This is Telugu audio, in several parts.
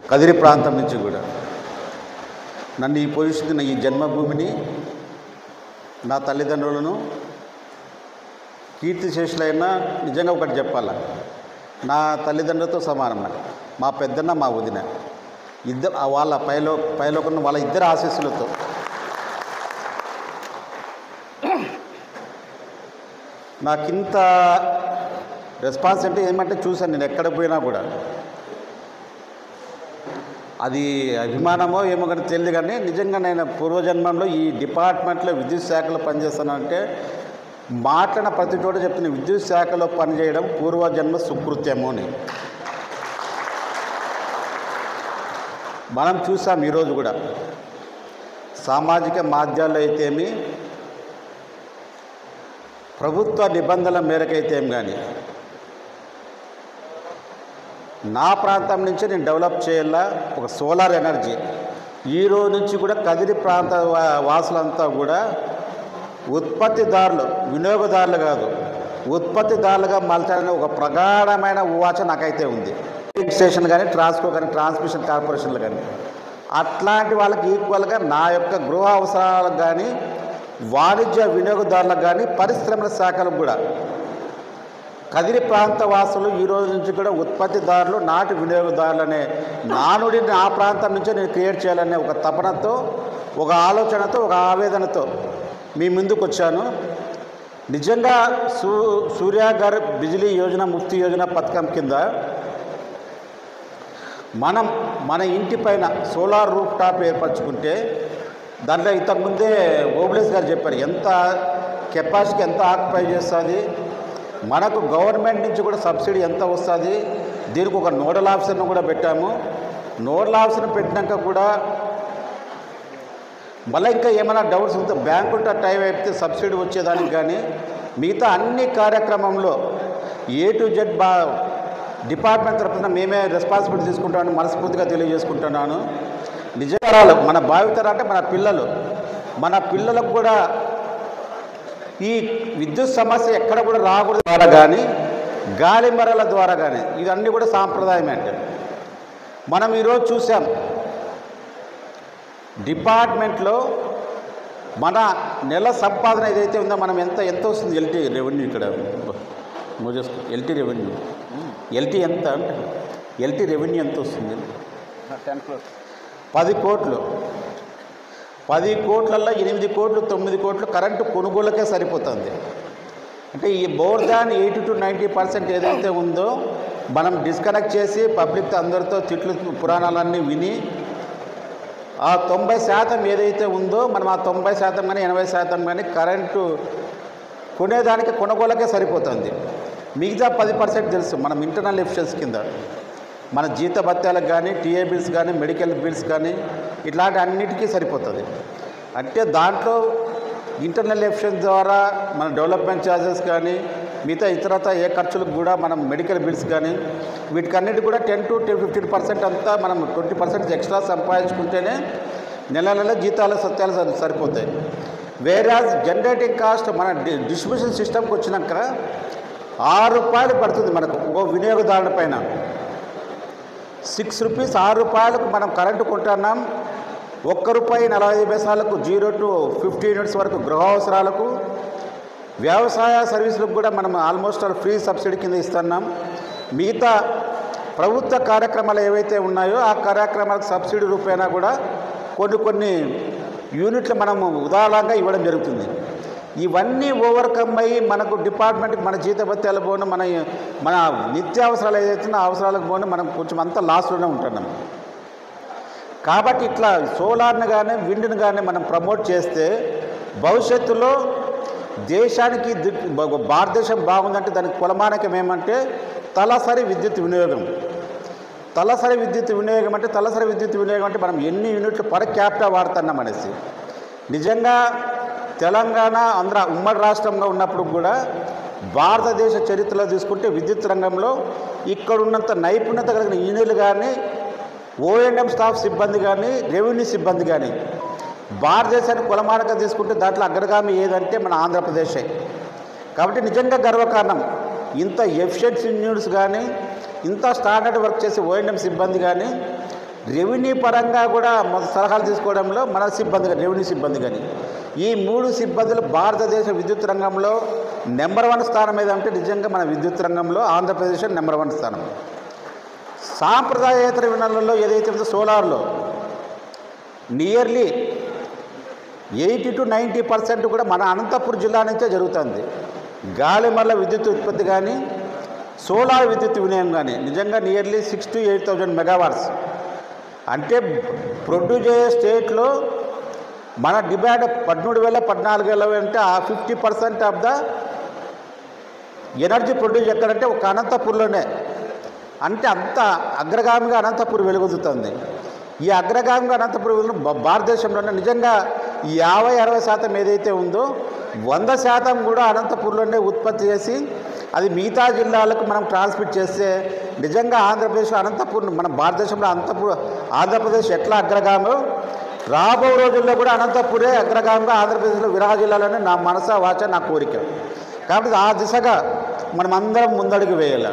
కదిరి ప్రాంతం నుంచి కూడా నన్ను ఈ పొజిషన్ ఈ జన్మభూమిని నా తల్లిదండ్రులను కీర్తిశేషులైనా నిజంగా ఒకటి చెప్పాల నా తల్లిదండ్రులతో సమానం నాకు మా పెద్దన్న మా వదిన ఇద్దరు ఆ వాళ్ళ పైలో పైలోకున్న వాళ్ళ ఇద్దరు ఆశీస్సులతో నాకింత రెస్పాన్స్ అంటే ఏమంటే చూశాను నేను ఎక్కడ పోయినా కూడా అది అభిమానమో ఏమో కానీ తెలియదు కానీ నిజంగా నేను పూర్వజన్మంలో ఈ డిపార్ట్మెంట్లో విద్యుత్ శాఖలో పనిచేస్తానంటే మాట్లాడిన ప్రతి చోట చెప్తున్న విద్యుత్ శాఖలో పనిచేయడం పూర్వజన్మ సుకృత్యము అని మనం చూసాం ఈరోజు కూడా సామాజిక మాధ్యాల్లో అయితేమి ప్రభుత్వ నిబంధనల మేరకైతే ఏం కానీ నా ప్రాంతం నుంచి నేను డెవలప్ చేయాలా ఒక సోలార్ ఎనర్జీ ఈ రోజు నుంచి కూడా కదిరి ప్రాంత వా- వాసులంతా కూడా ఉత్పత్తిదారులు వినియోగదారులు కాదు ఉత్పత్తిదారులుగా మలచాలని ఒక ప్రగాఢమైన ఉవాచ నాకైతే ఉంది స్టేషన్ కానీ ట్రాన్స్కో కానీ ట్రాన్స్మిషన్ కార్పొరేషన్లు కానీ అట్లాంటి వాళ్ళకి ఈక్వల్గా నా యొక్క గృహ అవసరాలకు కానీ వాణిజ్య వినియోగదారులకు కానీ పరిశ్రమల శాఖలకు కూడా కదిరి ప్రాంత వాసులు ఈ రోజు నుంచి కూడా ఉత్పత్తిదారులు నాటి వినియోగదారులు అనే నానుడిని ఆ ప్రాంతం నుంచే నేను క్రియేట్ చేయాలనే ఒక తపనతో ఒక ఆలోచనతో ఒక ఆవేదనతో మీ ముందుకు వచ్చాను నిజంగా సూ సూర్యాగర్ బిజిలీ యోజన ముఫ్తీ యోజన పథకం కింద మనం మన ఇంటి పైన సోలార్ రూఫ్ టాప్ ఏర్పరచుకుంటే దాంట్లో ఇంతకుముందే ఓబ్లేస్ గారు చెప్పారు ఎంత కెపాసిటీ ఎంత ఆక్యుపై చేస్తుంది మనకు గవర్నమెంట్ నుంచి కూడా సబ్సిడీ ఎంత వస్తుంది దీనికి ఒక నోడల్ ఆఫీసర్ను కూడా పెట్టాము నోడల్ ఆఫీసర్ని పెట్టినాక కూడా మళ్ళీ ఇంకా ఏమైనా డౌట్స్ ఉంటే బ్యాంకులతో టైం అయిపోతే సబ్సిడీ వచ్చేదానికి కానీ మిగతా అన్ని కార్యక్రమంలో ఏ టు జెడ్ బా డిపార్ట్మెంట్ తరఫున మేమే రెస్పాన్సిబిలిటీ తీసుకుంటామని మనస్ఫూర్తిగా తెలియజేసుకుంటున్నాను నిజాలు మన భావితరాలు అంటే మన పిల్లలు మన పిల్లలకు కూడా ఈ విద్యుత్ సమస్య ఎక్కడ కూడా రాకూడదు ద్వారా కానీ గాలి మరల ద్వారా కానీ ఇవన్నీ కూడా సాంప్రదాయమే అంటే మనం ఈరోజు చూసాం డిపార్ట్మెంట్లో మన నెల సంపాదన ఏదైతే ఉందో మనం ఎంత ఎంత వస్తుంది ఎల్టీ రెవెన్యూ ఇక్కడ మోజేసుకో ఎల్టీ రెవెన్యూ ఎల్టీ ఎంత అంటే ఎల్టీ రెవెన్యూ ఎంత వస్తుంది టెన్ క్రోర్స్ పది కోట్లు పది కోట్లల్లో ఎనిమిది కోట్లు తొమ్మిది కోట్లు కరెంటు కొనుగోలుకే సరిపోతుంది అంటే ఈ more than eighty to ninety percent ఏదైతే ఉందో మనం డిస్కనెక్ట్ చేసి పబ్లిక్ అందరితో తిట్లు పురాణాలన్నీ విని ఆ తొంభై శాతం ఏదైతే ఉందో మనం ఆ తొంభై శాతం కానీ ఎనభై శాతం కానీ కరెంటు కొనేదానికి కొనుగోలుకే సరిపోతుంది మిగతా పది పర్సెంట్ తెలుసు మనం ఇంటర్నల్ ఎఫిషియన్స్ కింద మన జీత భత్యాలకు కానీ టీఏ బిల్స్ కానీ మెడికల్ బిల్స్ కానీ ఇట్లాంటి అన్నిటికీ సరిపోతుంది అంటే దాంట్లో ఇంటర్నల్ ఎఫిషియన్స్ ద్వారా మన డెవలప్మెంట్ ఛార్జెస్ కానీ మిగతా ఇతరత ఏ ఖర్చులకు కూడా మనం మెడికల్ బిల్స్ కానీ వీటికన్నిటి కూడా ten to ten fifteen percent అంతా మనం ట్వంటీ పర్సెంట్ ఎక్స్ట్రా సంపాదించుకుంటేనే నెల నెల జీతాలు సత్యాలు సరి- సరిపోతాయి వేరే జనరేటింగ్ కాస్ట్ మన డి- డిస్ట్రిబ్యూషన్ సిస్టమ్కి వచ్చినాక ఆరు రూపాయలు పడుతుంది మనకు ఓ వినియోగదారుల పైన సిక్స్ రూపీస్ ఆరు రూపాయలకు మనం కరెంటు కొంటున్నాం ఒక్క రూపాయి నలభై ఐదు పైసలకు జీరో టు ఫిఫ్టీ యూనిట్స్ వరకు గృహ అవసరాలకు వ్యవసాయ సర్వీసులకు కూడా మనం ఆల్మోస్ట్ ఆల్ ఫ్రీ సబ్సిడీ కింద ఇస్తున్నాం మిగతా ప్రభుత్వ కార్యక్రమాలు ఏవైతే ఉన్నాయో ఆ కార్యక్రమాలకు సబ్సిడీ రూపేణా కూడా కొన్ని కొన్ని యూనిట్లు మనం ఉదాహరణగా ఇవ్వడం జరుగుతుంది ఇవన్నీ ఓవర్కమ్ అయ్యి మనకు డిపార్ట్మెంట్కి మన జీతభత్యాలు పోను మన మన నిత్యావసరాలు ఏదైతే ఉన్నాయో ఆ అవసరాలకు పోను మనం కొంచెం అంతా లాస్లోనే ఉంటున్నాం కాబట్టి ఇట్లా సోలార్ని కానీ విండ్ని కానీ మనం ప్రమోట్ చేస్తే భవిష్యత్తులో దేశానికి ది- బ- భారతదేశం బాగుందంటే దానికి కులమానకం ఏమంటే తలసరి విద్యుత్ వినియోగం తలసరి విద్యుత్ వినియోగం అంటే తలసరి విద్యుత్ వినియోగం అంటే మనం ఎన్ని యూనిట్లు పర్ క్యాపిటా వాడుతున్నాం అనేసి నిజంగా తెలంగాణ ఆంధ్ర ఉమ్మడి రాష్ట్రంగా ఉన్నప్పుడు కూడా భారతదేశ చరిత్రలో తీసుకుంటే విద్యుత్ రంగంలో ఇక్కడ ఉన్నంత నైపుణ్యత కలిగిన ఇంజనీర్లు కానీ ఓఎండ్ఎం స్టాఫ్ సిబ్బంది కానీ రెవెన్యూ సిబ్బంది కానీ భారతదేశానికి కులమానక తీసుకుంటే దాంట్లో అగ్రగామి ఏదంటే మన ఆంధ్రప్రదేశే కాబట్టి నిజంగా గర్వకారణం ఇంత ఎఫిషియెంట్ ఇంజనీర్స్ కానీ ఇంత స్టాండర్డ్ వర్క్ చేసే ఓఎండ్ఎం సిబ్బంది కానీ రెవెన్యూ పరంగా కూడా మన సలహాలు తీసుకోవడంలో మన సిబ్బంది కానీ రెవెన్యూ సిబ్బంది కానీ ఈ మూడు సిబ్బందులు భారతదేశ విద్యుత్ రంగంలో నెంబర్ వన్ స్థానం ఏదంటే నిజంగా మన విద్యుత్ రంగంలో ఆంధ్రప్రదేశ్ నెంబర్ వన్ స్థానం సాంప్రదాయేతర వినలలో ఏదైతే ఉందో సోలార్లో nearly eighty to ninety percent కూడా మన అనంతపురం జిల్లా నుంచే జరుగుతుంది గాలిమల్ల విద్యుత్ ఉత్పత్తి కానీ సోలార్ విద్యుత్ వినియోగం కానీ నిజంగా nearly six to eight thousand megawatts అంటే ప్రొడ్యూస్ అయ్యే స్టేట్లో మన డిమాండ్ పదమూడు వేల పద్నాలుగు వేల అంటే ఆ fifty percent of the energy produce ఎక్కడంటే ఒక అనంతపూర్లోనే అంటే అంత అగ్రగామిగా అనంతపూర్ వెలుగొందుతుంది ఈ అగ్రగామిగా అనంతపురం వెలుగు- భా- భారతదేశంలోనే నిజంగా ఈ యాభై అరవై శాతం ఏదైతే ఉందో వంద శాతం కూడా అనంతపూర్లోనే ఉత్పత్తి చేసి అది మిగతా జిల్లాలకు మనం ట్రాన్స్మిట్ చేస్తే నిజంగా ఆంధ్రప్రదేశ్ అనంతపూర్ మన భారతదేశంలో అనంతపూర్ ఆంధ్రప్రదేశ్ ఎట్లా అగ్రగామో రాబో రోజుల్లో కూడా అనంతపురే అగ్రగామిగా ఆంధ్రప్రదేశ్లో విరాజిల్లాలని నా మనస వాచ నా కోరిక కాబట్టి ఆ దిశగా మనం అందరం ముందడుగు వేయాలి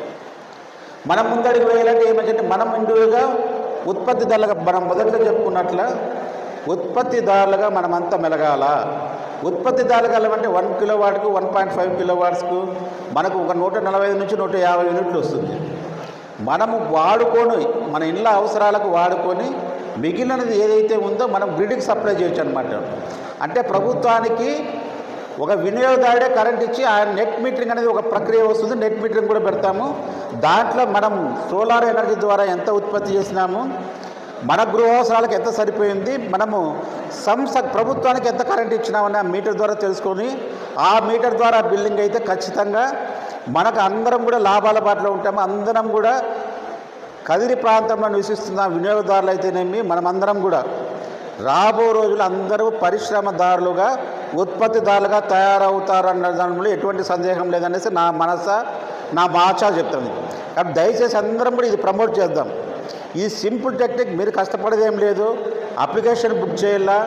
మనం ముందడుగు వేయాలంటే ఏమంటే మనం ఇండివిజువల్గా ఉత్పత్తిదారులుగా మనం మొదట్లో చెప్పుకున్నట్ల ఉత్పత్తిదారులుగా మనమంతా మెలగాల ఉత్పత్తిదారులుగా అంటే వన్ కిలో వాట్కు వన్ పాయింట్ ఫైవ్ కిలో వాట్స్కు మనకు ఒక నూట నలభై ఐదు నుంచి నూట యాభై యూనిట్లు వస్తుంది మనము వాడుకొని మన ఇళ్ళ అవసరాలకు వాడుకొని మిగిలినది ఏదైతే ఉందో మనం గ్రిడ్కి సప్లై చేయొచ్చు అనమాట అంటే ప్రభుత్వానికి ఒక వినియోగదారుడే కరెంట్ ఇచ్చి ఆ నెట్ మీటరింగ్ అనేది ఒక ప్రక్రియ వస్తుంది నెట్ మీటరింగ్ కూడా పెడతాము దాంట్లో మనం సోలార్ ఎనర్జీ ద్వారా ఎంత ఉత్పత్తి చేసినాము మన గృహవసరాలకు ఎంత సరిపోయింది మనము సంస్థ ప్రభుత్వానికి ఎంత కరెంట్ ఇచ్చినామని ఆ మీటర్ ద్వారా తెలుసుకొని ఆ మీటర్ ద్వారా బిల్లింగ్ అయితే ఖచ్చితంగా మనకు అందరం కూడా లాభాల బాటలో ఉంటాము అందరం కూడా కదిరి ప్రాంతంలో నివసిస్తున్న వినియోగదారులు అయితేనేమి మనమందరం కూడా రాబో రోజులు అందరూ పరిశ్రమదారులుగా ఉత్పత్తిదారులుగా తయారవుతారు అన్న దానిలో ఎటువంటి సందేహం లేదనేసి నా మనస నా మాచా చెప్తుంది కాబట్టి దయచేసి అందరం కూడా ఇది ప్రమోట్ చేద్దాం ఈ సింపుల్ టెక్నిక్ మీరు కష్టపడేది ఏం లేదు అప్లికేషన్ బుక్ చేయాలా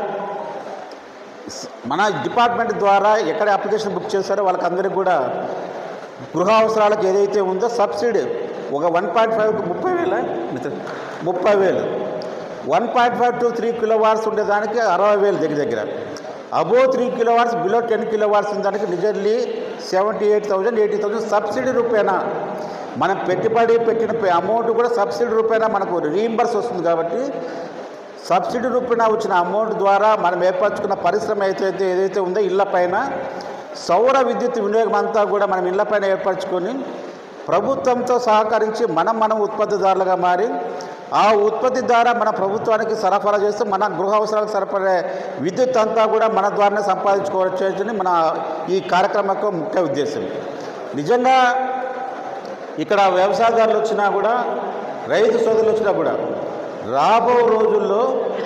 స్- మన డిపార్ట్మెంట్ ద్వారా ఎక్కడ అప్లికేషన్ బుక్ చేస్తారో వాళ్ళకందరికీ కూడా గృహ అవసరాలకు ఏదైతే ఉందో సబ్సిడీ ఒక వన్ పాయింట్ ఫైవ్ ముప్పై వేల ముప్పై వేలు one point five to three kilo watts ఉండేదానికి అరవై వేలు దగ్గర దగ్గర above three kilo watts below ten kilo watts ఉండడానికి nearly seventy eight thousand eighty thousand subsidy రూపేనా మనం పెట్టుబడి పెట్టిన పే- అమౌంట్ కూడా సబ్సిడీ రూపేనా మనకు రీయింబర్స్ వస్తుంది కాబట్టి సబ్సిడీ రూపేణా వచ్చిన అమౌంట్ ద్వారా మనం ఏర్పరచుకున్న పరిశ్రమ అయితే ఏదైతే ఉందో ఇళ్ల పైన సౌర విద్యుత్ వినియోగం అంతా కూడా మనం ఇళ్ల పైన ఏర్పరచుకొని ప్రభుత్వంతో సహకరించి మనం మనం ఉత్పత్తిదారులుగా మారి ఆ ఉత్పత్తి ద్వారా మన ప్రభుత్వానికి సరఫరా చేస్తూ మన గృహ అవసరాలకు సరఫరా విద్యుత్ అంతా కూడా మన ద్వారానే సంపాదించుకోవచ్చు మన ఈ కార్యక్రమం యొక్క ముఖ్య ఉద్దేశం నిజంగా ఇక్కడ వ్యవసాయదారులు వచ్చినా కూడా రైతు సోదరులు వచ్చినా కూడా రాబో రోజుల్లో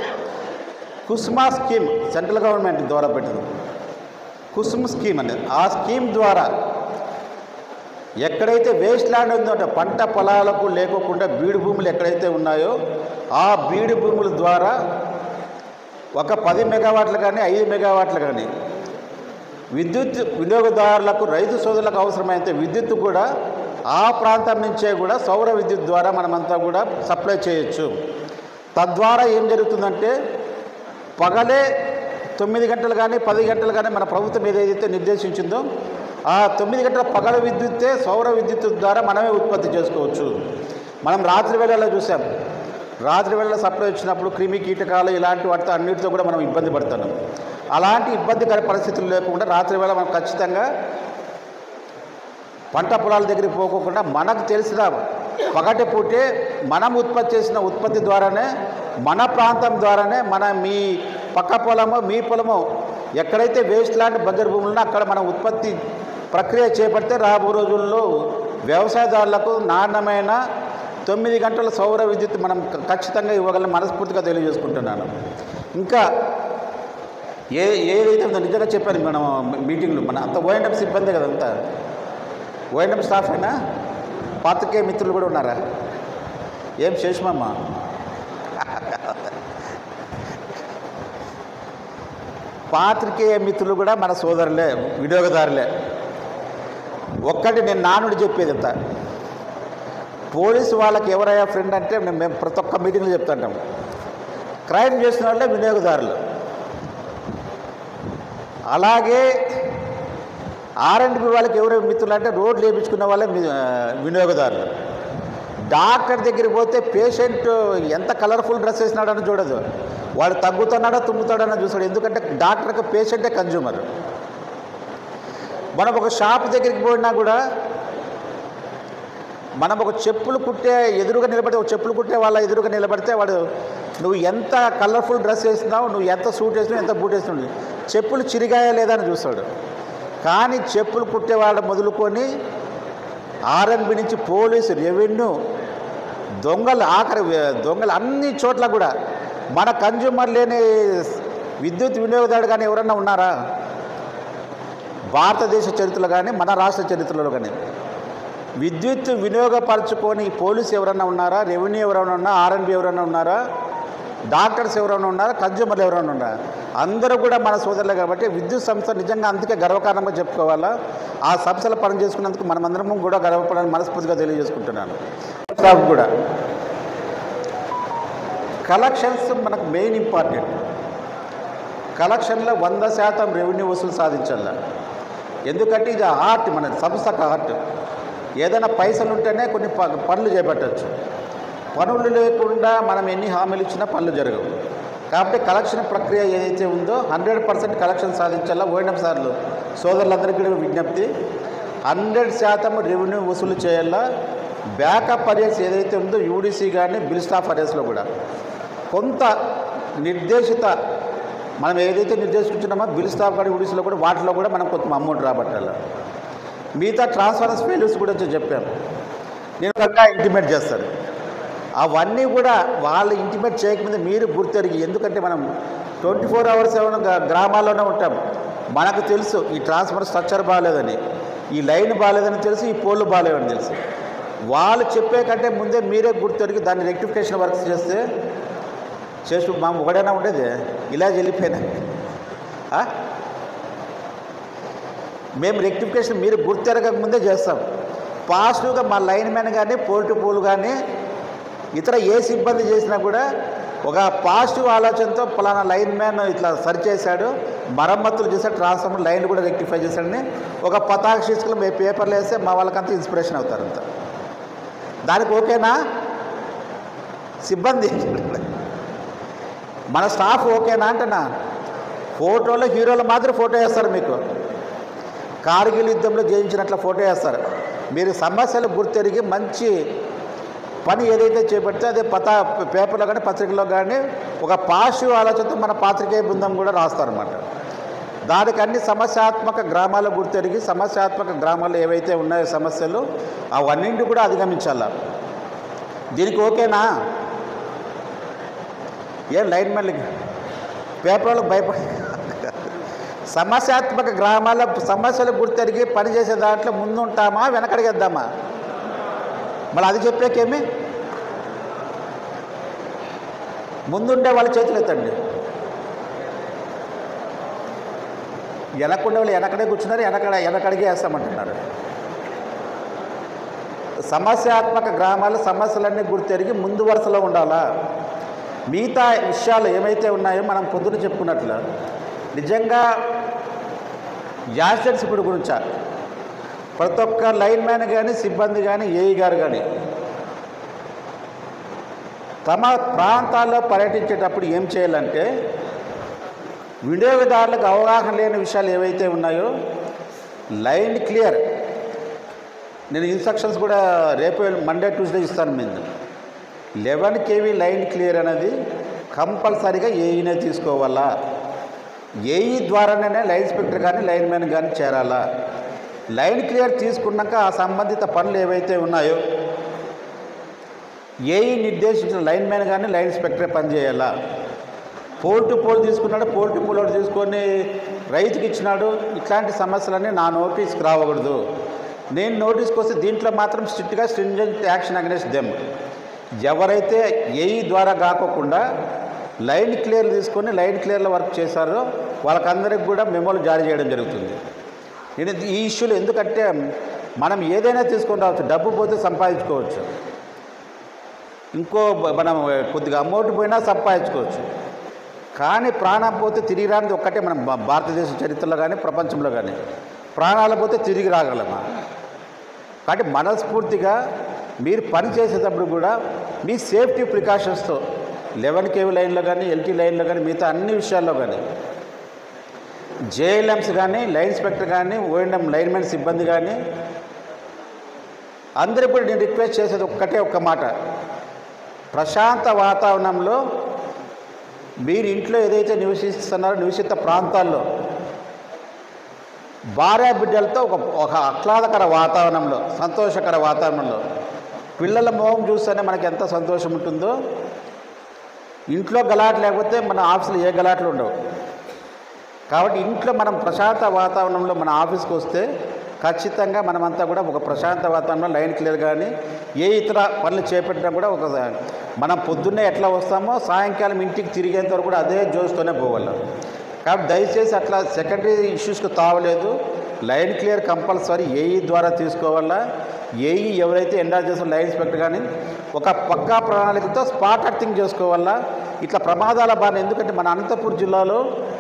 కుస్మా స్కీమ్ సెంట్రల్ గవర్నమెంట్ ద్వారా పెట్టింది కుసుమ్ స్కీమ్ అనేది ఆ స్కీమ్ ద్వారా ఎక్కడైతే వేస్ట్ ల్యాండ్ ఉందో అంటే పంట పొలాలకు లేకోకుండా బీడు భూములు ఎక్కడైతే ఉన్నాయో ఆ బీడు భూముల ద్వారా ఒక పది మెగావాట్లు కానీ ఐదు మెగావాట్లు కానీ విద్యుత్ వినియోగదారులకు రైతు సోదరులకు అవసరమైతే విద్యుత్ కూడా ఆ ప్రాంతం నుంచే కూడా సౌర విద్యుత్ ద్వారా మనమంతా కూడా సప్లై చేయొచ్చు తద్వారా ఏం జరుగుతుందంటే పగలే తొమ్మిది గంటలు కానీ పది గంటలు కానీ మన ప్రభుత్వం ఏదైతే నిర్దేశించిందో ఆ తొమ్మిది గంటల పగల విద్యుత్తే సౌర విద్యుత్ ద్వారా మనమే ఉత్పత్తి చేసుకోవచ్చు మనం రాత్రి వేళల్లో చూసాం రాత్రి వేళ సప్లై వచ్చినప్పుడు క్రిమి కీటకాలు ఇలాంటి వాటితో అన్నిటితో కూడా మనం ఇబ్బంది పడుతున్నాం అలాంటి ఇబ్బందికర పరిస్థితులు లేకుండా రాత్రి వేళ మనం ఖచ్చితంగా పంట పొలాల దగ్గరికి పోకోకుండా మనకు తెలిసిన పగటి పూటే మనం ఉత్పత్తి చేసిన ఉత్పత్తి ద్వారానే మన ప్రాంతం ద్వారానే మన మీ పక్క పొలమో మీ పొలమో ఎక్కడైతే వేస్ట్ ల్యాండ్ బంజరు భూములు ఉన్నా అక్కడ మనం ఉత్పత్తి ప్రక్రియ చేపడితే రాబో రోజుల్లో వ్యవసాయదారులకు నాణ్యమైన తొమ్మిది గంటల సౌర విద్యుత్ మనం ఖచ్చితంగా ఇవ్వగలని మనస్ఫూర్తిగా తెలియజేసుకుంటున్నాను ఇంకా ఏ ఏదైతే ఉందో నిజంగా చెప్పాను మనం మీటింగ్లో మన అంత ఓఎండం సిబ్బంది కదా అంతా ఓఎండం స్టాఫ్ అయినా పాత్రికేయ మిత్రులు కూడా ఉన్నారా ఏం శేషమమ్మ పాత్రికేయ మిత్రులు కూడా మన సోదరులే వినియోగదారులే ఒక్కటి నేను నానుడి చెప్పేది అంత పోలీసు వాళ్ళకి ఎవరయ్యా ఫ్రెండ్ అంటే మేము మేము ప్రతి ఒక్క మీటింగ్లో చెప్తుంటాం క్రైమ్ చేసిన వాళ్ళే వినియోగదారులు అలాగే ఆర్ఎండ్బి వాళ్ళకి ఎవరు మిత్రులు అంటే రోడ్లు వేయించుకున్న వాళ్ళే మి- ఆ, వినియోగదారులు డాక్టర్ దగ్గరికి పోతే పేషెంట్ ఎంత కలర్ఫుల్ డ్రెస్ వేసినాడని చూడదు వాడు తగ్గుతున్నాడో తుమ్ముతాడని చూస్తాడు ఎందుకంటే డాక్టర్కి పేషెంటే కన్జ్యూమర్ మనం ఒక షాప్ దగ్గరికి పోయినా కూడా మనం ఒక చెప్పులు కుట్టే ఎదురుగా నిలబడితే ఒక చెప్పులు కుట్టే వాళ్ళ ఎదురుగా నిలబడితే వాడు నువ్వు ఎంత కలర్ఫుల్ డ్రెస్ వేసినావు నువ్వు ఎంత సూట్ వేసినావు ఎంత బూట్ వేసినావు చెప్పులు చిరిగాయా లేదా అని చూస్తాడు కానీ చెప్పులు కుట్టేవాడు మొదలుకొని ఆర్ఎన్బి నుంచి పోలీసు రెవెన్యూ దొంగలు ఆఖరి దొంగలు అన్ని చోట్ల కూడా మన కన్జ్యూమర్ లేని విద్యుత్ వినియోగదారుడు కానీ ఎవరన్నా ఉన్నారా భారతదేశ చరిత్రలో కానీ మన రాష్ట్ర చరిత్రలో కానీ విద్యుత్ వినియోగపరచుకొని పోలీసు ఎవరైనా ఉన్నారా రెవెన్యూ ఎవరైనా ఉన్నారా ఆర్ఎన్బి ఎవరైనా ఉన్నారా డాక్టర్స్ ఎవరైనా ఉన్నారా కన్జ్యూమర్లు ఎవరైనా ఉన్నారా అందరూ కూడా మన సోదరులే కాబట్టి విద్యుత్ సంస్థ నిజంగా అందుకే గర్వకారణంగా చెప్పుకోవాలా ఆ సంస్థలు పని చేసుకున్నందుకు మనమందరం కూడా గర్వపడాలని మనస్ఫూర్తిగా తెలియజేసుకుంటున్నాను స్టాఫ్ కూడా కలెక్షన్స్ మనకు మెయిన్ ఇంపార్టెంట్ కలెక్షన్లో వంద శాతం రెవెన్యూ వసూలు సాధించాల ఎందుకంటే ఇది ఆర్ట్ మన సంస్థకు ఆర్ట్ ఏదైనా పైసలు ఉంటేనే కొన్ని ప- పనులు చేపట్టచ్చు పనులు లేకుండా మనం ఎన్ని హామీలు ఇచ్చినా పనులు జరగవు కాబట్టి కలెక్షన్ ప్రక్రియ ఏదైతే ఉందో హండ్రెడ్ పర్సెంట్ కలెక్షన్ సాధించాలా ఓఎన్ఎం సార్లు సోదరులందరికీ కూడా విజ్ఞప్తి హండ్రెడ్ శాతం రెవెన్యూ వసూలు చేయాలా బ్యాకప్ అరియర్స్ ఏదైతే ఉందో యూడీసీ కానీ బిల్ స్టాఫ్ అరియర్స్లో కూడా కొంత నిర్దేశిత మనం ఏదైతే నిర్దేశించున్నామో బిల్ స్టాఫ్ కానీ యూడీసీలో కూడా వాటిలో కూడా మనం కొంత అమౌంట్ రాబట్టాలి మిగతా ట్రాన్స్ఫరెన్స్ ఫెయిల్యూర్స్ గురించి చెప్పాను నేను కనుక ఇంటిమేట్ చేస్తాను అవన్నీ కూడా వాళ్ళు ఇంటిమేట్ చేయకముందే మీరు గుర్తెరిగి ఎందుకంటే మనం ట్వంటీ ఫోర్ అవర్స్ ఏమైనా గ్రామాల్లోనే ఉంటాం మనకు తెలుసు ఈ ట్రాన్స్ఫర్ స్ట్రక్చర్ బాగాలేదని ఈ లైన్ బాగాలేదని తెలుసు ఈ పోల్లు బాగాలేవని తెలుసు వాళ్ళు చెప్పే కంటే ముందే మీరే గుర్తెరిగి దాన్ని రెక్టిఫికేషన్ వర్క్స్ చేస్తే చేసి మా ఒకడైనా ఉండేది ఇలా వెళ్ళిపోయినా ఆ? మేము రెక్టిఫికేషన్ మీరు గుర్తెరగక ముందే చేస్తాం పాజిటివ్గా మా లైన్ మ్యాన్ కానీ పోల్ టు పోల్ కానీ ఇతర ఏ సిబ్బంది చేసినా కూడా ఒక పాజిటివ్ ఆలోచనతో ఫలానా లైన్ మ్యాన్ ఇట్లా సరి చేశాడు మరమ్మతులు చేశాడు ట్రాన్స్ఫార్మర్ లైన్ కూడా రెక్టిఫై చేశాడని ఒక పతాక శీర్షికలు మేము పేపర్లు వేస్తే మా వాళ్ళకంతా ఇన్స్పిరేషన్ అవుతారు అంత దానికి ఓకేనా సిబ్బంది మన స్టాఫ్ ఓకేనా అంటేనా ఫోటోలో హీరోలు మాత్రం ఫోటో వేస్తారు మీకు కార్గిల్ యుద్ధంలో జయించినట్ల ఫోటో వేస్తారు మీరు సమస్యలు గుర్తెరిగి మంచి పని ఏదైతే చేపడితే అదే పత పేపర్లో కానీ పత్రికలో కానీ ఒక పాజిటివ్ ఆలోచనతో మన పాత్రికేయ బృందం కూడా రాస్తారన్నమాట దానికి అన్ని సమస్యాత్మక గ్రామాలు గుర్తెరిగి సమస్యాత్మక గ్రామాలు ఏవైతే ఉన్నాయో సమస్యలు అవన్నింటి కూడా అధిగమించాల దీనికి ఓకేనా ఏం లైన్ మెన్లకి పేపర్లకు భయపడి సమస్యాత్మక గ్రామాల సమస్యలు గుర్తెరిగి పనిచేసే దాంట్లో ముందుంటామా వెనకడిగేద్దామా మళ్ళీ అది చెప్పేకేమి ముందుండే వాళ్ళ చేతులు ఎత్తండి వెనకుండే వాళ్ళు వెనకడే కూర్చున్నారు వెనకడ వెనకడిగే వేస్తామంటున్నారు సమస్యాత్మక గ్రామాల సమస్యలన్నీ గుర్తెరిగి ముందు వరుసలో ఉండాలా మిగతా విషయాలు ఏమైతే ఉన్నాయో మనం పొద్దున చెప్పుకున్నట్లు నిజంగా యాసిడ్స్ ఇప్పుడు గురించా ప్రతి ఒక్క లైన్ మ్యాన్ కానీ సిబ్బంది కానీ ఏఈ గారు కానీ తమ ప్రాంతాల్లో పర్యటించేటప్పుడు ఏం చేయాలంటే వినియోగదారులకు అవగాహన లేని విషయాలు ఏవైతే ఉన్నాయో లైన్ క్లియర్ నేను ఇన్స్ట్రక్షన్స్ కూడా రేపు మండే ట్యూస్డే ఇస్తాను మీద లెవెన్ కేవీ లైన్ క్లియర్ అనేది కంపల్సరీగా ఏఈనే తీసుకోవాలా ఏఈ ద్వారానే లైన్ ఇన్స్పెక్టర్ కానీ లైన్ మ్యాన్ కానీ చేరాలా లైన్ క్లియర్ తీసుకున్నాక ఆ సంబంధిత పనులు ఏవైతే ఉన్నాయో ఏఈ నిర్దేశించిన లైన్ మ్యాన్ కానీ లైన్ ఇన్స్పెక్టరే పనిచేయాలా పోల్ టు పోల్ తీసుకున్నాడు పోల్ టు పోల్ ఒకటి తీసుకొని రైతుకి ఇచ్చినాడు ఇట్లాంటి సమస్యలన్నీ నా నోటీస్కి రావకూడదు నేను నోటీస్కి వస్తే దీంట్లో మాత్రం స్ట్రిక్ట్గా స్ట్రింజెంట్ యాక్షన్ అగెన్స్ట్ దెమ్ ఎవరైతే ఏఈ ద్వారా కాకోకుండా లైన్ క్లియర్ తీసుకొని లైన్ క్లియర్లో వర్క్ చేశారో వాళ్ళకందరికి కూడా మెమోలు జారీ చేయడం జరుగుతుంది నేను ఈ ఇష్యూలు ఎందుకంటే మనం ఏదైనా తీసుకొని రావచ్చు డబ్బు పోతే సంపాదించుకోవచ్చు ఇంకో బ- మనం కొద్దిగా అమౌంట్ పోయినా సంపాదించుకోవచ్చు కానీ ప్రాణం పోతే తిరిగి రానిది ఒక్కటే మనం భా- భారతదేశ చరిత్రలో కానీ ప్రపంచంలో కానీ ప్రాణాలు పోతే తిరిగి రాగలమా కాబట్టి మనస్ఫూర్తిగా మీరు పని చేసేటప్పుడు కూడా మీ సేఫ్టీ ప్రికాషన్స్తో లెవెన్ కేవీ లైన్లో కానీ ఎల్టీ లైన్లో కానీ మిగతా అన్ని విషయాల్లో కానీ జేఎల్ఎంస్ కానీ లైన్ ఇన్స్పెక్టర్ కానీ ఓఎంఎం లైన్మెన్ సిబ్బంది కానీ అందరూ కూడా నేను రిక్వెస్ట్ చేసేది ఒక్కటే ఒక్క మాట ప్రశాంత వాతావరణంలో మీరు ఇంట్లో ఏదైతే నివసిస్తున్నారో నివసిత ప్రాంతాల్లో భార్య బిడ్డలతో ఒక ఒక ఆహ్లాదకర వాతావరణంలో సంతోషకర వాతావరణంలో పిల్లల మోహం చూస్తేనే మనకి ఎంత సంతోషం ఉంటుందో ఇంట్లో గలాట్ లేకపోతే మన ఆఫీసులో ఏ గలాట్లు ఉండవు కాబట్టి ఇంట్లో మనం ప్రశాంత వాతావరణంలో మన ఆఫీస్కి వస్తే ఖచ్చితంగా మనమంతా కూడా ఒక ప్రశాంత వాతావరణంలో లైన్ క్లియర్ కానీ ఏ ఇతర పనులు చేపట్టినా కూడా ఒక మనం పొద్దున్నే ఎట్లా వస్తామో సాయంకాలం ఇంటికి తిరిగేంత వరకు కూడా అదే జోస్తోనే పోవాలి కాబట్టి దయచేసి అట్లా సెకండరీ ఇష్యూస్కి తావలేదు లైన్ క్లియర్ కంపల్సరీ ఏఈ ద్వారా తీసుకోవాలా ఏఈ ఎవరైతే ఎండార్ చేసిన లైన్ ఇన్స్పెక్టర్ కానీ ఒక పక్కా ప్రణాళికతో స్పాట్ యాక్టింగ్ చేసుకోవాలా ఇట్లా ప్రమాదాల బారిన ఎందుకంటే మన అనంతపూర్ జిల్లాలో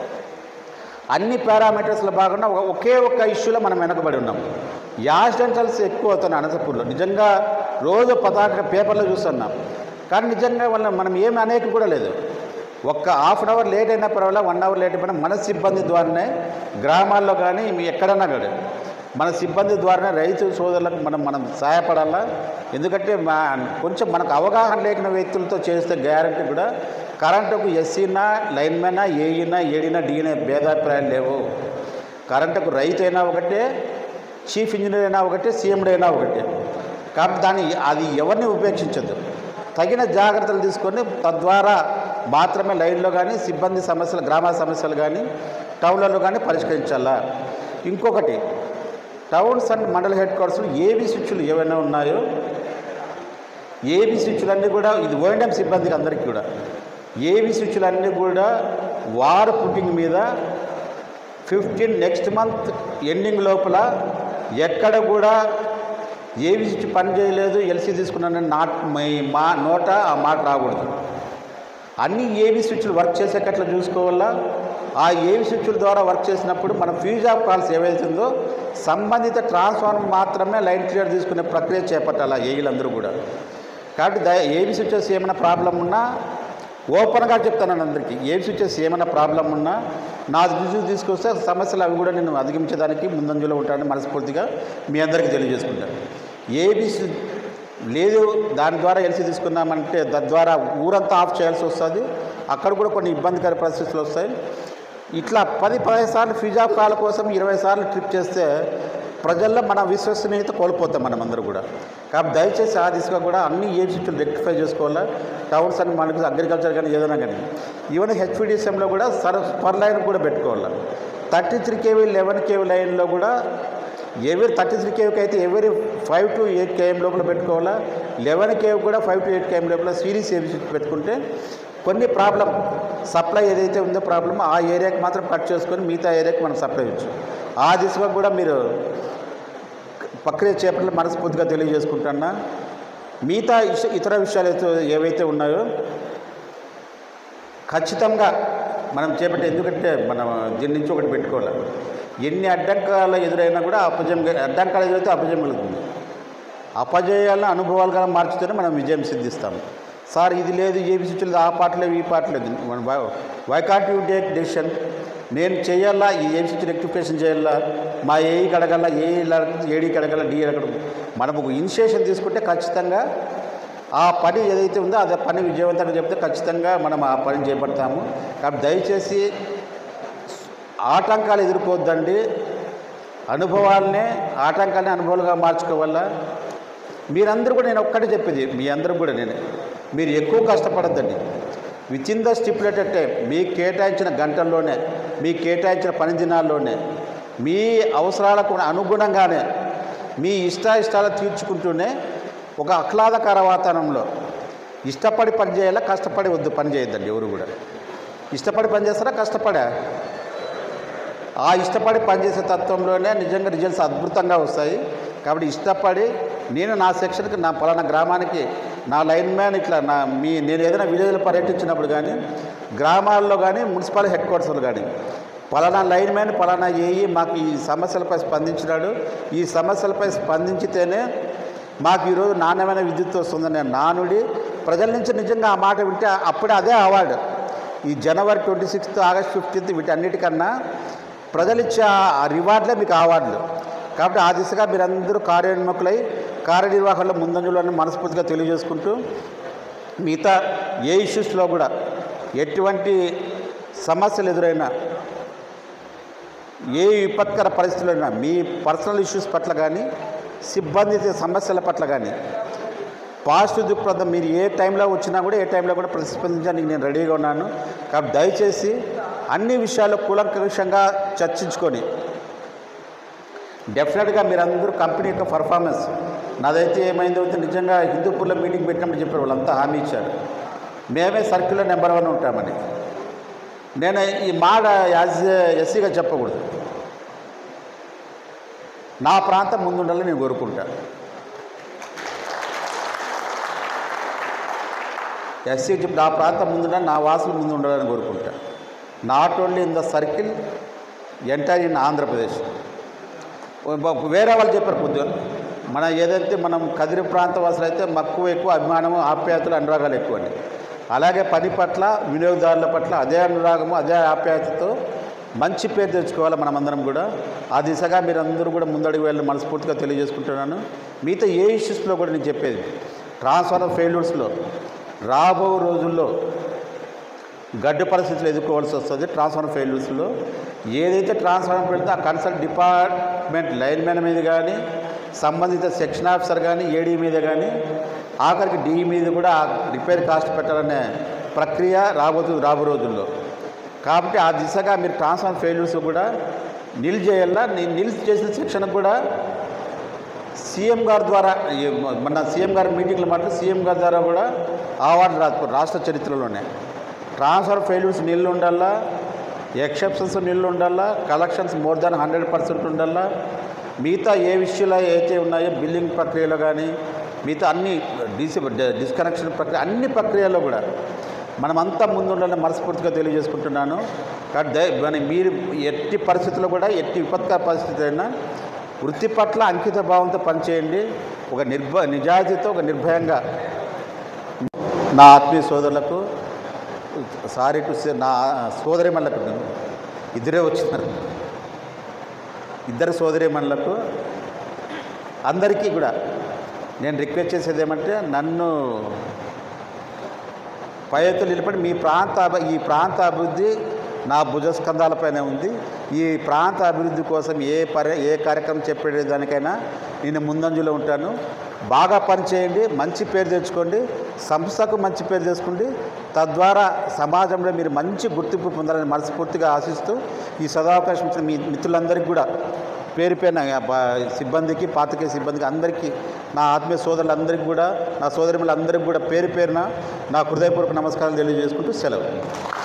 అన్ని పారామీటర్స్లో భాగంగా ఒక- ఒకే ఒక్క ఇష్యూలో మనం వెనకబడి ఉన్నాం యాక్సిడెంటల్స్ ఎక్కువ అవుతున్నాయి అనంతపూర్లో నిజంగా రోజు పతాక పేపర్లో చూస్తున్నాం కానీ నిజంగా వాళ్ళ మనం ఏమి అనేక కూడా లేదు ఒక్క హాఫ్ అన్ అవర్ లేట్ అయినా పర్వాలేదు వన్ అవర్ లేట్ అయినా మన సిబ్బంది ద్వారానే గ్రామాల్లో కానీ మీ ఎక్కడన్నా కానీ మన సిబ్బంది ద్వారానే రైతు సోదరులకు మనం మనం సహాయపడాలా ఎందుకంటే మా కొంచెం మనకు అవగాహన లేని వ్యక్తులతో చేస్తే గ్యారంటీ కూడా కరెంటుకు ఎస్సీనా లైన్మెనా ఏఈనా ఏడినా డీనా భేదాభిప్రాయాలు లేవు కరెంటుకు రైతు అయినా ఒకటే చీఫ్ ఇంజనీర్ అయినా ఒకటే సీఎండీ అయినా ఒకటే కాబట్టి దాన్ని అది ఎవరిని ఉపేక్షించద్దు తగిన జాగ్రత్తలు తీసుకొని తద్వారా మాత్రమే లైన్లో కానీ సిబ్బంది సమస్యలు గ్రామ సమస్యలు కానీ టౌన్లలో కానీ పరిష్కరించాలా ఇంకొకటి టౌన్స్ అండ్ మండల హెడ్ క్వార్టర్స్లో ఏబీ స్విచ్లు ఏవైనా ఉన్నాయో ఏబీ స్విచ్లన్నీ కూడా ఇది ఓఎండం సిబ్బందికి అందరికీ కూడా ఏబీ స్విచ్లన్నీ కూడా వార్ పుట్టింగ్ మీద ఫిఫ్టీన్ నెక్స్ట్ మంత్ ఎండింగ్ లోపల ఎక్కడ కూడా ఏబీ స్విచ్ పని చేయలేదు ఎల్సీ తీసుకున్నానని నాట్ మై- మా నోట ఆ మాట రాకూడదు అన్ని ఏవి స్విచ్లు వర్క్ చేసేటట్లు చూసుకోవాలా ఆ ఏవి స్విచ్ల ద్వారా వర్క్ చేసినప్పుడు మన ఫ్యూజ్ ఆఫ్ కాల్స్ ఏవైతుందో సంబంధిత ట్రాన్స్ఫార్మర్ మాత్రమే లైన్ క్లియర్ తీసుకునే ప్రక్రియ చేపట్టాలి ఏఈలందరూ కూడా కాబట్టి ద ఏవి స్విచ్చెస్ ఏమైనా ప్రాబ్లం ఉన్నా ఓపెన్గా చెప్తాను అందరికీ ఏవి స్విచ్చెస్ ఏమైనా ప్రాబ్లం ఉన్నా నా దృష్టికి తీసుకొస్తే సమస్యలు అవి కూడా నేను అధిగమించడానికి ముందంజలో ఉంటానని మనస్ఫూర్తిగా మీ అందరికీ తెలియజేసుకుంటాను ఏబీ స్వి- లేదు దాని ద్వారా ఎల్సీ తీసుకున్నామంటే తద్వారా ఊరంతా ఆఫ్ చేయాల్సి వస్తుంది అక్కడ కూడా కొన్ని ఇబ్బందికర పరిస్థితులు వస్తాయి ఇట్లా పది పదిహేను సార్లు ఫీజా కాల కోసం ఇరవై సార్లు ట్రిప్ చేస్తే ప్రజల్లో మన విశ్వసనీయత కోల్పోతాం మనం అందరూ కూడా కాబట్టి దయచేసి ఆ దిశగా కూడా అన్ని ఏ సిస్టులు రెక్టిఫై చేసుకోవాలా టౌన్స్ అండ్ మనకి అగ్రికల్చర్ కానీ ఏదైనా కానీ ఈవెన్ హెచ్పిడిసిఎంలో కూడా సర్ పర్ లైన్ కూడా పెట్టుకోవాలి thirty three KV eleven KV లైన్లో కూడా ఎవరి థర్టీ త్రీ కేవ్కి అయితే ఎవరి ఫైవ్ టు ఎయిట్ కేఎం లోపల పెట్టుకోవాలా లెవెన్ కేవ్ కూడా ఫైవ్ టు ఎయిట్ కేఎం లోపల సిరీస్ ఏవి పెట్టుకుంటే కొన్ని ప్రాబ్లం సప్లై ఏదైతే ఉందో ప్రాబ్లం ఆ ఏరియాకి మాత్రం కట్ చేసుకొని మిగతా ఏరియాకి మనం సప్లై ఇచ్చు ఆ దిశగా కూడా మీరు ప్రక్రియ చేపట్ల మనస్ఫూర్తిగా తెలియజేసుకుంటున్నా మిగతా ఇష- ఇతర విషయాలు అయితే ఏవైతే ఉన్నాయో ఖచ్చితంగా మనం చేపట్టే ఎందుకంటే మనం దీని నుంచి ఒకటి పెట్టుకోవాలి ఎన్ని అడ్డంకాలు ఎదురైనా కూడా అపజయం అడ్డంకాలు ఎదురైతే అపజయం కలుగుతుంది అపజయాలను అనుభవాలుగా మార్చితేనే మనం విజయం సిద్ధిస్తాం సార్ ఇది లేదు ఏబి లేదు ఆ పాట లేవు ఈ పాట లేదు why can't you take decision నేను చేయాలా ఈ ఏం స్విచ్ రెక్టిఫికేషన్ చేయాలా మా ఏఈకి అడగల ఏ ఏడీకి అడగల డి అడగడం మనం ఒక ఇనిషియేషన్ తీసుకుంటే ఖచ్చితంగా ఆ పని ఏదైతే ఉందో అదే పని విజయవంతంగా చెప్తే ఖచ్చితంగా మనం ఆ పని చేపడతాము కాబట్టి దయచేసి ఆటంకాలు ఎదుర్కోవద్దండి అనుభవాలనే ఆటంకాలని అనుభవాలుగా మార్చుకోవాలా మీరందరూ కూడా నేను ఒక్కటే చెప్పేది మీ అందరూ కూడా నేను మీరు ఎక్కువ కష్టపడద్దండి within the stipulated time మీకు కేటాయించిన గంటల్లోనే మీకు కేటాయించిన పని దినాల్లోనే మీ అవసరాలకు అనుగుణంగానే మీ ఇష్ట ఇష్టాలు తీర్చుకుంటూనే ఒక ఆహ్లాదకర వాతావరణంలో ఇష్టపడి పని చేయాలా కష్టపడి వద్దు పని చేయొద్దండి ఎవరు కూడా ఇష్టపడి పని చేస్తారా కష్టపడా ఆ ఇష్టపడి పనిచేసే తత్వంలోనే నిజంగా రిజల్ట్స్ అద్భుతంగా వస్తాయి కాబట్టి ఇష్టపడి నేను నా సెక్షన్కి నా పలానా గ్రామానికి నా లైన్ మ్యాన్ ఇట్లా నా మీ నేను ఏదైనా విలేజ్లో పర్యటించినప్పుడు కానీ గ్రామాల్లో కానీ మున్సిపల్ హెడ్ క్వార్టర్స్లో కానీ పలానా లైన్ మ్యాన్ పలానా ఏఈ మాకు ఈ సమస్యలపై స్పందించినాడు ఈ సమస్యలపై స్పందించితేనే మాకు ఈరోజు నాణ్యమైన విద్యుత్ వస్తుందని నానుడి ప్రజల నుంచి నిజంగా ఆ మాట వింటే అప్పుడే అదే అవార్డు ఈ జనవరి ట్వంటీ సిక్స్త్ ఆగస్ట్ ఫిఫ్టీన్త్ వీటన్నిటికన్నా ప్రజలు ఇచ్చే ఆ రివార్డులే మీకు అవార్డులు కాబట్టి ఆ దిశగా మీరందరూ కార్యోన్ముఖులై కార్యనిర్వాహకుల ముందంజలో మనస్ఫూర్తిగా తెలియజేసుకుంటూ మిగతా ఏ ఇష్యూస్లో కూడా ఎటువంటి సమస్యలు ఎదురైనా ఏ విపత్కర పరిస్థితులైనా మీ పర్సనల్ ఇష్యూస్ పట్ల కానీ సిబ్బంది సమస్యల పట్ల కానీ పాజిటివ్ దృక్పథం మీరు ఏ టైంలో వచ్చినా కూడా ఏ టైంలో కూడా ప్రతిస్పందించడానికి నేను రెడీగా ఉన్నాను కాబట్టి దయచేసి అన్ని విషయాలు కూలంకషంగా చర్చించుకొని డెఫినెట్గా మీరందరూ కంపెనీ యొక్క పర్ఫార్మెన్స్ నాదైతే ఏమైందో అయితే నిజంగా హిందూపూర్లో మీటింగ్ పెట్టినప్పుడు చెప్పారు వాళ్ళంతా హామీ ఇచ్చారు మేమే సర్కిల్లో నెంబర్ వన్ ఉంటామని నేను ఈ మాట యాజ్ ఎస్సీగా చెప్పకూడదు నా ప్రాంతం ముందుండాలని నేను కోరుకుంటాను ఎస్సీ చెప్పి నా ప్రాంతం ముందుండాలి నా వాసులు ముందు ఉండాలని కోరుకుంటా not only in the circle entire in Andhra Pradesh వేరే వాళ్ళు చెప్పారు కొద్దిగా మన ఏదైతే మనం కదిరి ప్రాంత వాసులు అయితే మక్కువ ఎక్కువ అభిమానము ఆప్యాయతలు అనురాగాలు ఎక్కువ అని అలాగే పని పట్ల వినియోగదారుల పట్ల అదే అనురాగము అదే ఆప్యాయతతో మంచి పేరు తెచ్చుకోవాలి మనమందరం కూడా ఆ దిశగా మీరందరూ కూడా ముందడుగు వెళ్ళి మనస్ఫూర్తిగా తెలియజేసుకుంటున్నాను మిగతా ఏ ఇష్యూస్లో కూడా నేను చెప్పేది ట్రాన్స్ఫర్ ఫెయిల్యూర్స్లో రాబో రోజుల్లో గడ్డు పరిస్థితులు ఎదుర్కోవాల్సి వస్తుంది ట్రాన్స్ఫర్ ఫెయిల్యూర్స్లో ఏదైతే ట్రాన్స్ఫర్ పెడితే ఆ కన్సల్ట్ డిపార్ట్మెంట్ లైన్మెన్ మీద కానీ సంబంధిత సెక్షన్ ఆఫీసర్ కానీ ఏడీ మీద కానీ ఆఖరికి డిఈ మీద కూడా రిపేర్ కాస్ట్ పెట్టాలనే ప్రక్రియ రాబోతుంది రాబో రోజుల్లో కాబట్టి ఆ దిశగా మీరు ట్రాన్స్ఫర్ ఫెయిల్యూర్స్ కూడా నిల్ చేయాలా నేను నిల్ చేసిన సెక్షన్ కూడా సీఎం గారి ద్వారా ఈ మన సీఎం గారి మీటింగ్లో మాత్రం సీఎం గారి ద్వారా కూడా అవార్డు రాదు రాష్ట్ర చరిత్రలోనే ట్రాన్స్ఫర్ ఫెయిల్యూర్స్ నిల్లు ఉండాలా ఎక్సెప్షన్స్ నిల్లు ఉండాలా collections more than hundred percent ఉండాలా మిగతా ఏ విషయాలు అయితే ఉన్నాయో బిల్లింగ్ ప్రక్రియలో కానీ మిగతా అన్ని డిసి డిస్కనెక్షన్ ప్రక్రియ అన్ని ప్రక్రియల్లో కూడా మనమంతా ముందుండాలని మనస్ఫూర్తిగా తెలియజేసుకుంటున్నాను కాబట్టి దయ మన మీరు ఎట్టి పరిస్థితుల్లో కూడా ఎట్టి విపత్కర పరిస్థితి అయినా వృత్తి పట్ల అంకిత భావంతో పనిచేయండి ఒక నిర్భ నిజాయితీతో ఒక నిర్భయంగా నా ఆత్మీయ సోదరులకు సారీ టు సే నా సోదరిమణులకు ఇద్దరే వచ్చినారు ఇద్దరు సోదరిమణులకు అందరికీ కూడా నేను రిక్వెస్ట్ చేసేది ఏమంటే నన్ను పై ఎత్తులు నిలబడి మీ ప్రాంత అభి ఈ ప్రాంత అభివృద్ధి నా భుజస్కంధాలపైనే ఉంది ఈ ప్రాంత అభివృద్ధి కోసం ఏ పరి ఏ కార్యక్రమం చెప్పేదానికైనా నేను ముందంజలో ఉంటాను బాగా పనిచేయండి మంచి పేరు తెచ్చుకోండి సంస్థకు మంచి పేరు తెచ్చుకోండి తద్వారా సమాజంలో మీరు మంచి గుర్తింపు పొందాలని మనస్ఫూర్తిగా ఆశిస్తూ ఈ సదావకాశం ఇచ్చిన మీ మిత్రులందరికీ కూడా పేరు పేరున బ- సిబ్బందికి పాతికే సిబ్బందికి అందరికీ నా ఆత్మీయ సోదరులందరికీ కూడా నా సోదరులందరికీ కూడా పేరు పేరున నా హృదయపూర్వక నమస్కారాలు తెలియజేసుకుంటూ సెలవు